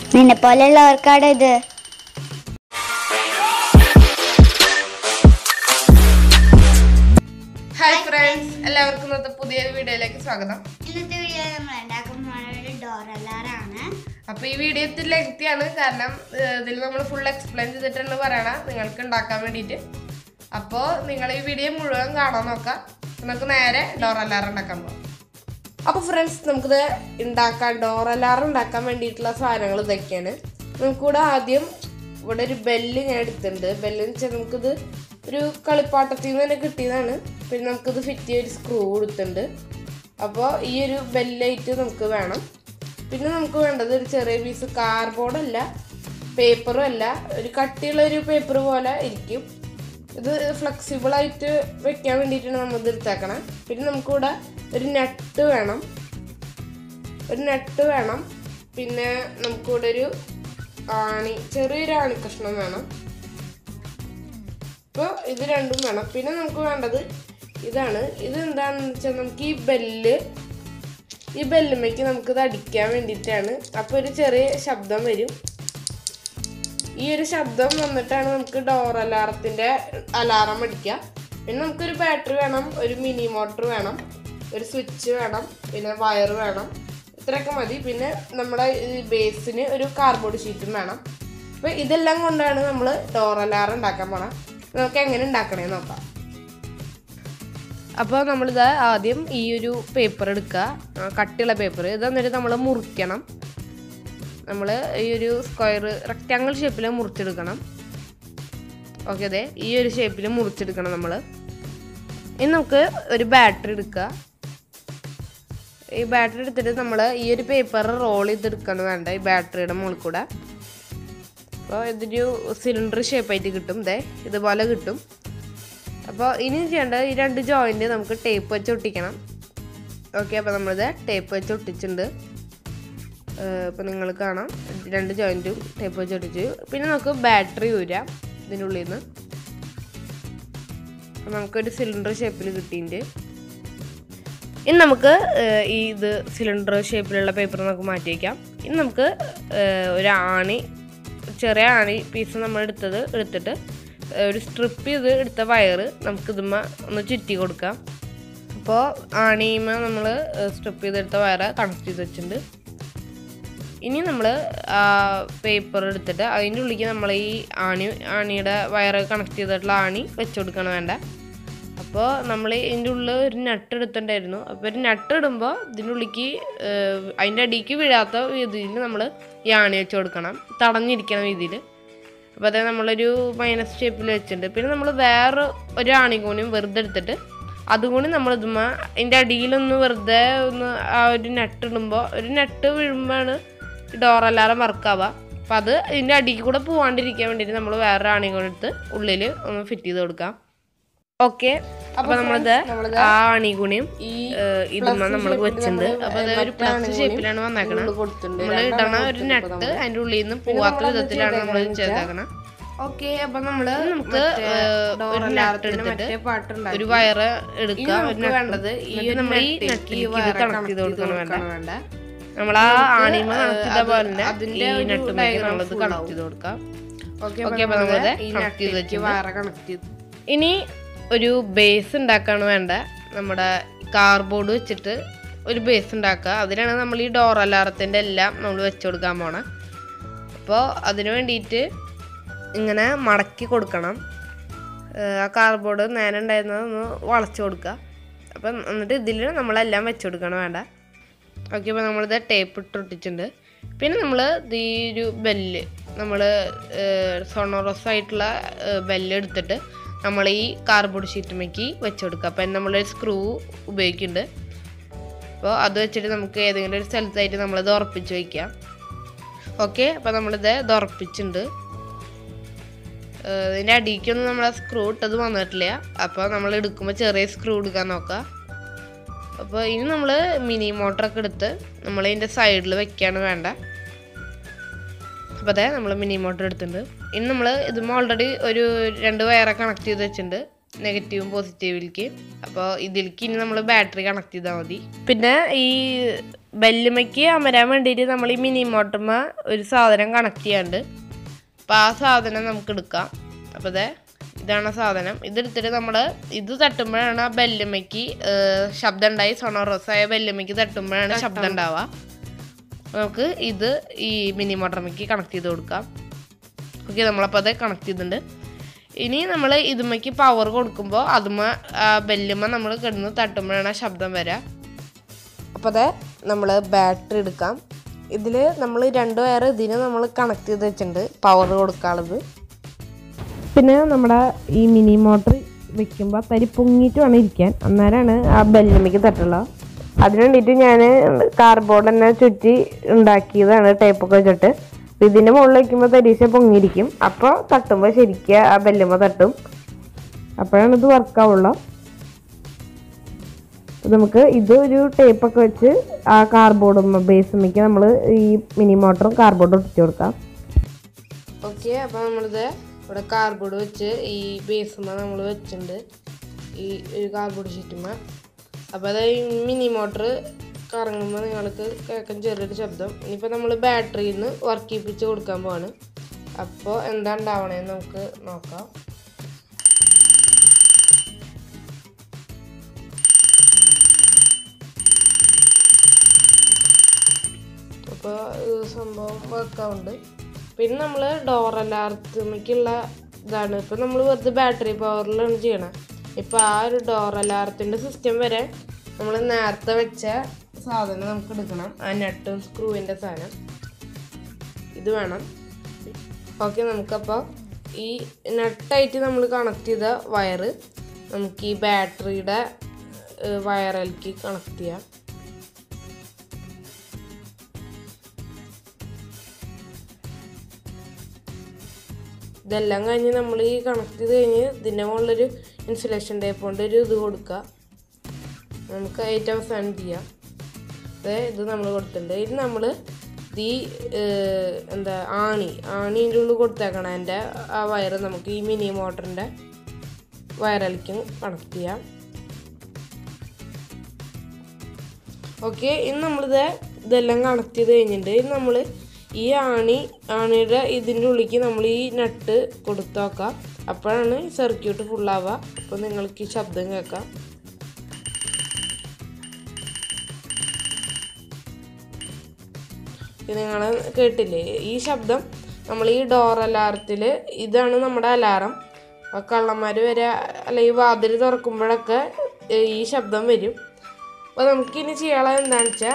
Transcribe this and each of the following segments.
നിന്നെ പോലെയുള്ളവർക്കാണ് ഇത് hi friends എല്ലാവർക്കും ഇന്നത്തെ പുതിയൊരു വീഡിയോയിലേക്ക് സ്വാഗതം ഇന്നത്തെ വീഡിയോ നമ്മൾ ഉണ്ടാക്കുന്ന ഒരു ഡോർ അലാറാണ് അപ്പൊ ഈ വീഡിയോ ഇത്തിരി ലെങ്തിയാണ് കാരണം ഏഹ്, ഇതിൽ നമ്മൾ ഫുൾ എക്സ്പ്ലെയിൻ ചെയ്തിട്ടാണ് പറയണ നിങ്ങൾക്ക് ഉണ്ടാക്കാൻ വേണ്ടിയിട്ട് അപ്പോൾ നിങ്ങൾ ഈ വീഡിയോ മുഴുവൻ കാണാൻ നോക്കാം നമുക്ക് നേരെ ഡോർ അലാറം ഉണ്ടാക്കാൻ പോകാം അപ്പോൾ ഫ്രണ്ട്സ് നമുക്കിത് ഉണ്ടാക്കാൻ ഡോർ അലാറം ഉണ്ടാക്കാൻ വേണ്ടിയിട്ടുള്ള സാധനങ്ങൾ ഇതൊക്കെയാണ് നമുക്കിവിടെ ആദ്യം ഇവിടെ ഒരു ബെല്ല് ഞാൻ എടുത്തിട്ടുണ്ട് ബെല്ല് എന്ന് വെച്ചാൽ നമുക്കിത് ഒരു കളിപ്പാട്ടത്തിൽ നിന്ന് തന്നെ കിട്ടിയതാണ് പിന്നെ നമുക്കിത് ഫിറ്റ് ചെയ്യ ഒരു സ്ക്രൂ കൊടുത്തിട്ടുണ്ട് അപ്പോൾ ഈ ഒരു ബെല്ലായിട്ട് നമുക്ക് വേണം പിന്നെ നമുക്ക് വേണ്ടത് ഒരു ചെറിയ പീസ് കാർഡ്ബോർഡ് അല്ല പേപ്പറും അല്ല ഒരു കട്ടിയുള്ള ഒരു പേപ്പർ പോലെ ഇരിക്കും ഇത് ഫ്ലെക്സിബിൾ ആയിട്ട് വെക്കാൻ വേണ്ടിയിട്ടാണ് നമ്മൾ ഇത് എടുത്തേക്കണേ പിന്നെ നമുക്കിവിടെ ഒരു നെറ്റ് വേണം ഒരു നെറ്റ് വേണം പിന്നെ നമുക്കിവിടെ ഒരു ആണി ചെറിയൊരു ആണി കഷ്ണം വേണം ഇപ്പോൾ ഇത് രണ്ടും വേണം പിന്നെ നമുക്ക് വേണ്ടത് ഇതാണ് ഇത് എന്താണെന്ന് വെച്ചാൽ നമുക്ക് ഈ ബെല്ല് ഈ ബെല്ലുമ്മയ്ക്ക് നമുക്കിത് അടിക്കാൻ വേണ്ടിയിട്ടാണ് അപ്പോൾ ഒരു ചെറിയ ശബ്ദം വരും ഈ ഒരു ശബ്ദം വന്നിട്ടാണ് നമുക്ക് ഡോർ അലാറത്തിൻ്റെ അലാറം അടിക്കുക പിന്നെ നമുക്കൊരു ബാറ്ററി വേണം ഒരു മിനി മോട്ടർ വേണം ഒരു സ്വിച്ച് വേണം പിന്നെ വയർ വേണം ഇത്രയൊക്കെ മതി പിന്നെ നമ്മുടെ ഈ ബേസിന് ഒരു കാർഡ്ബോർഡ് ഷീറ്റും വേണം അപ്പോൾ ഇതെല്ലാം കൊണ്ടാണ് നമ്മൾ ഡോർ അലാറം ഉണ്ടാക്കാൻ പോണത് നമുക്ക് എങ്ങനെ ഉണ്ടാക്കണേ നോക്കാം അപ്പോൾ നമ്മളിത് ആദ്യം ഈ ഒരു പേപ്പർ എടുക്കുക ആ, കട്ടിയുള്ള പേപ്പർ ഇത് എന്നിട്ട് നമ്മൾ മുറിക്കണം നമ്മൾ ഈ ഒരു സ്ക്വയർ റെക്റ്റാങ്കിൾ ഷേപ്പിൽ മുറിച്ചെടുക്കണം ഓക്കെ അതെ ഈ ഒരു ഷേപ്പിൽ മുറിച്ചെടുക്കണം നമ്മൾ ഇനി നമുക്ക് ഒരു ബാറ്ററി എടുക്കുക ഈ ബാറ്ററി എടുത്തിട്ട് നമ്മൾ ഈ ഒരു പേപ്പർ റോൾ ചെയ്തെടുക്കണം വേണ്ട ഈ ബാറ്ററിയുടെ മുകളിൽ കൂടെ അപ്പോൾ ഇതൊരു സിലിണ്ടർ ഷേപ്പായിട്ട് കിട്ടും ദേ ഇതുപോലെ കിട്ടും അപ്പോൾ ഇനി ചെയ്യേണ്ടത് ഈ രണ്ട് ജോയിൻറ്റ് നമുക്ക് ടേപ്പ് വെച്ച് ഒട്ടിക്കണം ഓക്കെ അപ്പോൾ നമ്മളിത് ടേപ്പ് വെച്ച് ഒട്ടിച്ചിട്ടുണ്ട് ഇപ്പോൾ നിങ്ങൾ കാണാം രണ്ട് ജോയിൻറ്റും ടേപ്പ് വെച്ച് ഒട്ടിച്ചു പിന്നെ നമുക്ക് ബാറ്ററി ഊരാം ഇതിൻ്റെ ഉള്ളിൽ നിന്ന് അപ്പോൾ നമുക്കൊരു സിലിണ്ടർ ഷേപ്പിൽ കിട്ടിയിട്ടുണ്ട് ഇനി നമുക്ക് ഏഹ്, ഈ ഇത് സിലിണ്ടർ ഷേപ്പിലുള്ള പേപ്പർ നമുക്ക് മാറ്റി വയ്ക്കാം ഇനി നമുക്ക് ഏഹ്, ഒരു ആണി ചെറിയ ആണി പീസ് നമ്മൾ എടുത്തത് എടുത്തിട്ട് ഏഹ്, ഒരു സ്ട്രിപ്പ് ചെയ്ത് എടുത്ത വയറ് നമുക്ക് ഇതുമ്മ ഒന്ന് ചുറ്റി കൊടുക്കാം അപ്പോൾ ആണിയുമ്മ നമ്മൾ സ്ട്രിപ്പ് ചെയ്തെടുത്ത വയറ് കണക്ട് ചെയ്ത് വെച്ചിട്ടുണ്ട് ഇനി നമ്മൾ പേപ്പർ എടുത്തിട്ട് അതിൻ്റെ ഉള്ളിലേക്ക് നമ്മൾ ഈ ആണി ആണിയുടെ വയറ് കണക്ട് ചെയ്തിട്ടുള്ള ആണി വെച്ച് കൊടുക്കണം വേണ്ട അപ്പോൾ നമ്മൾ ഇതിൻ്റെ ഉള്ളിൽ ഒരു നട്ട് എടുത്തിട്ടുണ്ടായിരുന്നു അപ്പോൾ ഒരു നട്ട് ഇടുമ്പോൾ ഇതിൻ്റെ ഉള്ളിലേക്ക് അതിൻ്റെ അടിക്ക് വീഴാത്ത രീതിയിൽ നമ്മൾ ഈ ആണി വെച്ച് കൊടുക്കണം തടഞ്ഞിരിക്കണം രീതിയിൽ അപ്പോൾ അതേ നമ്മളൊരു മൈനസ് ഷേപ്പിൽ വെച്ചിട്ടുണ്ട് പിന്നെ നമ്മൾ വേറെ ഒരു ആണി കൂണിയും വെറുതെ എടുത്തിട്ട് അതും കൂടി നമ്മൾ ഇതുമ്മ അതിൻ്റെ അടിയിലൊന്ന് വെറുതെ ഒന്ന് ആ ഒരു നെട്ട് ഇടുമ്പോൾ ഒരു നെട്ട് വീഴുമ്പോഴാണ് ഡോർ അലാറം വർക്കാവുക അപ്പം അത് ഇതിൻ്റെ അടിയിൽ കൂടെ പോവാണ്ടിരിക്കാൻ വേണ്ടിയിട്ട് നമ്മൾ വേറെ ആണി കൂടെ എടുത്ത് ഉള്ളിൽ ഒന്ന് ഫിറ്റ് ചെയ്ത് കൊടുക്കാം ഓക്കെ അപ്പൊ നമ്മളിത് ആ അണിഗുണിയും ഈ ഇതുമ്മ നമ്മൾ വെച്ചിട്ടുണ്ട് അപ്പൊ അത് ഒരു പ്ലസ് ഷേപ്പിലാണ് വന്നേക്കണത് നമ്മൾ ഇടണ ഒരു നെട്ട് അതിന്റെ ഉള്ളിൽ നിന്ന് പോവാത്ത വിധത്തിലാണ് നമ്മൾ ചെയ്തേക്കണത് ഓക്കെ അപ്പൊ നമ്മള് നമുക്ക് ഒരു നെട്ട് എടുത്തിട്ട് ഒരു വയറ് എടുക്കുക ഒരു വേണ്ടത് ഈ നമ്മൾ ഈ നെറ്റിലേക്ക് കണക്ട് ചെയ്ത് കൊടുക്കണം വേണ്ട നമ്മൾ ആ ആണിമ കണക്ട് ചെയ്ത പോലെ തന്നെ ഈ നെട്ടുമ്മേക്ക് നമ്മളത് കണക്ട് ചെയ്ത് കൊടുക്കാം ഓക്കെ അപ്പൊ നമ്മളത് കണക്ട് ചെയ്ത് വെച്ചു ഇനി ഒരു ബേസ് ഉണ്ടാക്കാണ് വേണ്ട നമ്മുടെ കാർബോർഡ് വെച്ചിട്ട് ഒരു ബേസ് ഉണ്ടാക്കുക അതിനാണ് നമ്മൾ ഈ ഡോർ അലാറത്തിൻ്റെ എല്ലാം നമ്മൾ വെച്ച് കൊടുക്കാൻ പോണേ അപ്പോൾ അതിന് വേണ്ടിയിട്ട് ഇങ്ങനെ മടക്കി കൊടുക്കണം ഏഹ് ആ കാർബോർഡ് നേരെ ഉണ്ടായിരുന്നത് ഒന്ന് വളച്ച് കൊടുക്കുക അപ്പം എന്നിട്ട് ഇതിൽ നമ്മളെല്ലാം വെച്ച് കൊടുക്കണം വേണ്ട ഓക്കെ അപ്പോൾ നമ്മളിത് ടേപ്പ് ഇട്ട് ഒട്ടിച്ചിട്ടുണ്ട് പിന്നെ നമ്മൾ ഈ ഒരു ബെല്ല് നമ്മൾ സൊണോറസ് ആയിട്ടുള്ള ബെല്ല് എടുത്തിട്ട് നമ്മൾ ഈ കാർബോർഡ് ഷീറ്റുമേക്ക് വെച്ച് കൊടുക്കുക അപ്പം നമ്മളൊരു സ്ക്രൂ ഉപയോഗിക്കുന്നുണ്ട് അപ്പോൾ അത് വെച്ചിട്ട് നമുക്ക് ഏതെങ്കിലും ഒരു സ്ഥലത്തായിട്ട് നമ്മളത് ഉറപ്പിച്ച് വയ്ക്കാം ഓക്കെ അപ്പോൾ നമ്മളിത് ഇത് ഉറപ്പിച്ചിട്ടുണ്ട് ഏഹ് ഇതിൻ്റെ അടിക്കൊന്നും നമ്മൾ സ്ക്രൂ ഇട്ടത് വന്നിട്ടില്ല അപ്പോൾ നമ്മൾ എടുക്കുമ്പോൾ ചെറിയ സ്ക്രൂ എടുക്കാൻ നോക്കാം അപ്പോൾ ഇനി നമ്മൾ മിനി മോട്ടറൊക്കെ എടുത്ത് നമ്മൾ ഇതിൻ്റെ സൈഡിൽ വെക്കുകയാണ് വേണ്ട അപ്പോൾ അതെ നമ്മൾ മിനി മോട്ടർ എടുത്തിട്ടുണ്ട് ഇനി നമ്മൾ ഇതുമ്പോൾ ഓൾറെഡി ഒരു രണ്ട് വയറെ കണക്ട് ചെയ്ത് വെച്ചിട്ടുണ്ട് നെഗറ്റീവും പോസിറ്റീവിലേക്ക് അപ്പോൾ ഇതിലേക്ക് ഇനി നമ്മൾ ബാറ്ററി കണക്ട് ചെയ്താൽ മതി പിന്നെ ഈ ബെല്ലുമയ്ക്ക് അമരാൻ വേണ്ടിയിട്ട് നമ്മൾ ഈ മിനി മോട്ടർമ ഒരു സാധനം കണക്ട് ചെയ്യാണ്ട് അപ്പോൾ ആ സാധനം നമുക്ക് എടുക്കാം അപ്പോൾ അതെ ഇതാണ് ആ സാധനം ഇതെടുത്തിട്ട് നമ്മൾ ഇത് തട്ടുമ്പോഴാണ് ആ ബെല്ലുമയ്ക്ക് ശബ്ദം ഉണ്ടായി സൊണോറോസായ ബെല്ലുമയ്ക്ക് തട്ടുമ്പോഴാണ് ശബ്ദം ഉണ്ടാവുക നമുക്ക് ഇത് ഈ മിനി മോട്ടർമയ്ക്ക് കണക്ട് ചെയ്ത് കൊടുക്കാം ഓക്കെ നമ്മളപ്പോൾ അത് കണക്ട് ചെയ്തിട്ടുണ്ട് ഇനി നമ്മൾ ഇതുമ്മയ്ക്ക് പവർ കൊടുക്കുമ്പോൾ അതുമ്മ ബെല്ലുമ്മ നമ്മൾ കിടന്ന് തട്ടുമ്പോഴാണ് ആ ശബ്ദം വരിക അപ്പോൾ അതെ നമ്മൾ ബാറ്ററി എടുക്കാം ഇതിൽ നമ്മൾ രണ്ട് വയർ ഇതിന് നമ്മൾ കണക്ട് ചെയ്ത് വെച്ചിട്ടുണ്ട് പവർ കൊടുക്കാനുള്ളത് പിന്നെ നമ്മുടെ ഈ മിനി മോട്ടർ വെക്കുമ്പോൾ തരി പൊങ്ങിയിട്ട് വേണം ഇരിക്കാൻ അന്നേരമാണ് ആ ബെല്ലുമ്മയ്ക്ക് തട്ടുള്ളത് അതിന് വേണ്ടിയിട്ട് ഞാൻ കാർബോർഡ് തന്നെ ചുറ്റി ഉണ്ടാക്കിയതാണ് ടേപ്പൊക്കെ വെച്ചിട്ട് അപ്പോൾ ഇതിൻ്റെ മുകളിൽ വയ്ക്കുമ്പോൾ തരീശ പൊങ്ങിയിരിക്കും അപ്പോൾ തട്ടുമ്പോൾ ശരിക്കും ആ ബെല്ലുമ്മ തട്ടും അപ്പോഴാണ് ഇത് വർക്കാവുള്ളൂ നമുക്ക് ഇത് ഒരു ടേപ്പൊക്കെ വെച്ച് ആ കാർബോർഡും ബേസുമ്മയ്ക്ക് നമ്മൾ ഈ മിനി മോട്ടറും കാർബോർഡും ഒട്ടിച്ചു കൊടുക്കാം ഓക്കെ അപ്പോൾ നമ്മളിത് ഇവിടെ കാർബോർഡ് വെച്ച് ഈ ബേസുമ്മ നമ്മൾ വെച്ചിട്ടുണ്ട് ഈ ഒരു കാർബോർഡ് ഷീറ്റുമ്മ അപ്പോൾ അത് ഈ മിനി മോട്ടർ കറങ്ങുമ്പോൾ നിങ്ങൾക്ക് കേൾക്കാൻ ചെറിയൊരു ശബ്ദം ഇനിയിപ്പോൾ നമ്മൾ ബാറ്ററിയിൽ നിന്ന് വർക്ക് ചെയ്യിപ്പിച്ച് കൊടുക്കാൻ പോവാണ് അപ്പോൾ എന്താ ഉണ്ടാവണേന്ന് നമുക്ക് നോക്കാം അപ്പോൾ സംഭവം വർക്കാവുണ്ട് പിന്നെ നമ്മൾ ഡോർ അലാർത്തുമ്മയ്ക്കുള്ള ഇതാണ് ഇപ്പോൾ നമ്മൾ വെറുതെ ബാറ്ററി പവറിലാണ് ചെയ്യണത് ഇപ്പോൾ ആ ഒരു ഡോർ അലാറത്തിൻ്റെ സിസ്റ്റം വരെ നമ്മൾ നേരത്തെ വെച്ച സാധനം നമുക്ക് എടുക്കണം ആ നട്ടും സ്ക്രൂവിൻ്റെ സാധനം ഇത് വേണം ഓക്കെ നമുക്കപ്പോൾ ഈ നട്ടായിട്ട് നമ്മൾ കണക്ട് ചെയ്ത വയറ് നമുക്ക് ഈ ബാറ്ററിയുടെ വയറിലേക്ക് കണക്ട് ചെയ്യാം ഇതെല്ലാം കഴിഞ്ഞ് നമ്മൾ ഈ കണക്ട് ചെയ്ത് കഴിഞ്ഞ് ഇതിൻ്റെ മുകളിലൊരു ഇൻസുലേഷൻ ടേപ്പ് കൊണ്ട് ഒരു ഇത് കൊടുക്കുക നമുക്ക് ഏറ്റവും അവസാനം ചെയ്യാം അതെ ഇത് നമ്മൾ കൊടുത്തിട്ടുണ്ട് ഇത് നമ്മൾ ഈ ഏഹ്, എന്താ ആണി ആണീൻ്റെ ഉള്ളിൽ കൊടുത്തേക്കണം എൻ്റെ ആ വയറ് നമുക്ക് ഈ മിനി മോട്ടറിൻ്റെ വയറിലേക്കും കണക്ട് ചെയ്യാം ഓക്കെ ഇന്ന് നമ്മളിത് ഇതെല്ലാം കണക്ട് ചെയ്ത് കഴിഞ്ഞിട്ടുണ്ട് ഇനി നമ്മൾ ഈ ആണി ആണിയുടെ ഇതിൻ്റെ ഉള്ളിലേക്ക് നമ്മൾ ഈ നട്ട് കൊടുത്തു നോക്കാം അപ്പോഴാണ് ഈ സർക്യൂട്ട് ഫുള്ളാവുക അപ്പോൾ നിങ്ങൾക്ക് ഈ ശബ്ദം കേൾക്കാം നിങ്ങൾ കേട്ടില്ലേ ഈ ശബ്ദം നമ്മൾ ഈ ഡോർ അലാറത്തിൽ ഇതാണ് നമ്മുടെ അലാറം ആ കള്ളന്മാർ വരെ അല്ലെങ്കിൽ വാതിൽ തുറക്കുമ്പോഴൊക്കെ ഏ, ഈ ശബ്ദം വരും അപ്പോൾ നമുക്കിനി ചെയ്യാനുള്ളത് എന്താണെന്ന് വെച്ചാൽ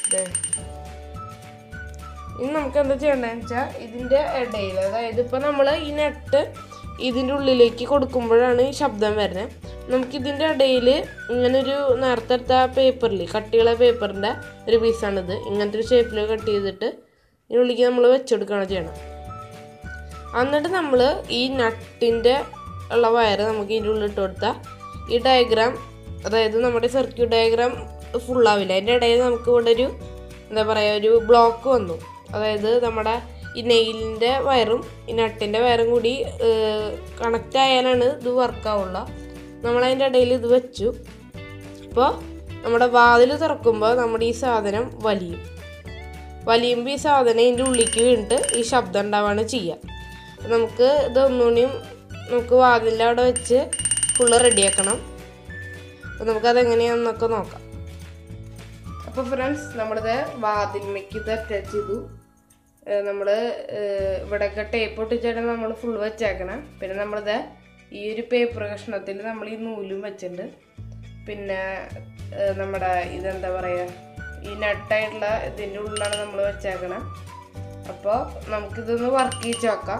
ഇനി നമുക്ക് എന്താ ചെയ്യേണ്ടതെന്ന് വെച്ചാൽ ഇതിൻ്റെ ഇടയിൽ അതായത് ഇപ്പോൾ നമ്മൾ ഈ നെട്ട് ഇതിൻ്റെ ഉള്ളിലേക്ക് കൊടുക്കുമ്പോഴാണ് ഈ ശബ്ദം വരുന്നത് നമുക്കിതിൻ്റെ ഇടയിൽ ഇങ്ങനൊരു നേരത്തെ എടുത്ത പേപ്പറിൽ കട്ടിയുള്ള പേപ്പറിൻ്റെ ഒരു പീസാണിത് ഇങ്ങനത്തെ ഒരു ഷേപ്പിൽ കട്ട് ചെയ്തിട്ട് ഇതിനുള്ളിലേക്ക് നമ്മൾ വെച്ചെടുക്കുകയാണ് ചെയ്യണം എന്നിട്ട് നമ്മൾ ഈ നട്ടിൻ്റെ ഉള്ള വയറ് നമുക്ക് ഇതിൻ്റെ ഉള്ളിൽ ഇട്ട് കൊടുത്താൽ ഈ ഡയഗ്രാം അതായത് നമ്മുടെ സർക്യൂട്ട് ഡയഗ്രാം ഫുള്ളാവില്ല അതിൻ്റെ ഇടയിൽ നമുക്ക് ഇവിടെ ഒരു എന്താ പറയുക ഒരു ബ്ലോക്ക് വന്നു അതായത് നമ്മുടെ ഈ നെയിലിൻ്റെ വയറും ഈ നട്ടിൻ്റെ വയറും കൂടി കണക്റ്റ് ആയാലാണ് ഇത് വർക്കാവുള്ള നമ്മളതിൻ്റെ ഇടയിൽ ഇത് വെച്ചു അപ്പോൾ നമ്മുടെ വാതിൽ തുറക്കുമ്പോൾ നമ്മുടെ ഈ സാധനം വലിയും വലിയുമ്പോൾ ഈ സാധനം ഇതിൻ്റെ ഉള്ളിലേക്ക് വീണിട്ട് ഈ ശബ്ദം ഉണ്ടാവുകയാണ് ചെയ്യുക അപ്പോൾ നമുക്ക് ഇത് ഒന്നുകൂടിയും നമുക്ക് വാതിലിൻ്റെ അവിടെ വെച്ച് ഫുള്ള് റെഡിയാക്കണം അപ്പോൾ നമുക്കതെങ്ങനെയാണെന്നൊക്കെ നോക്കാം അപ്പോൾ ഫ്രണ്ട്സ് നമ്മളിത് വാതിൽമയ്ക്ക് ഇത് അറ്റാച്ച് ചെയ്തു നമ്മൾ ഇവിടെയൊക്കെ ടേപ്പ് ഒട്ടിച്ചാണ് നമ്മൾ ഫുൾ വെച്ചേക്കണം പിന്നെ നമ്മളിത് ഈ ഒരു പേപ്പർ കഷ്ണത്തിൽ നമ്മൾ ഈ നൂലും വെച്ചിട്ടുണ്ട് പിന്നെ ഏഹ്, നമ്മുടെ ഇതെന്താ പറയുക ഈ നട്ടായിട്ടുള്ള ഇതിൻ്റെ ഉള്ളിലാണ് നമ്മൾ വെച്ചേക്കണം അപ്പോൾ നമുക്കിതൊന്ന് വർക്ക് ചെയ്ത് നോക്കാം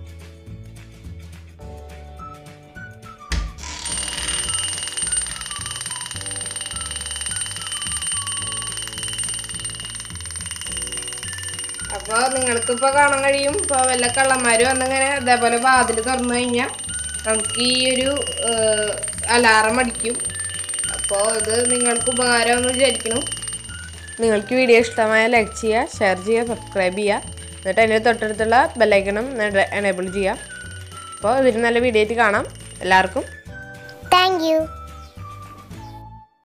അപ്പോൾ നിങ്ങൾക്കിപ്പോൾ കാണാൻ കഴിയും ഇപ്പോൾ വല്ല കള്ളന്മാർ വന്നിങ്ങനെ ഇതേപോലെ വാതിൽ തുറന്നു കഴിഞ്ഞാൽ നമുക്ക് ഈ ഒരു അലാറം അടിക്കും അപ്പോൾ ഇത് നിങ്ങൾക്ക് ഉപകാരമെന്ന് വിചാരിക്കണം നിങ്ങൾക്ക് വീഡിയോ ഇഷ്ടമായ ലൈക്ക് ചെയ്യുക ഷെയർ ചെയ്യുക സബ്സ്ക്രൈബ് ചെയ്യുക എന്നിട്ട് അതിൻ്റെ തൊട്ടടുത്തുള്ള ബെല്ലൈക്കണം എനേബിൾ ചെയ്യുക അപ്പോൾ ഇതിന് നല്ല വീഡിയോ ആയിട്ട് കാണാം എല്ലാവർക്കും താങ്ക് യു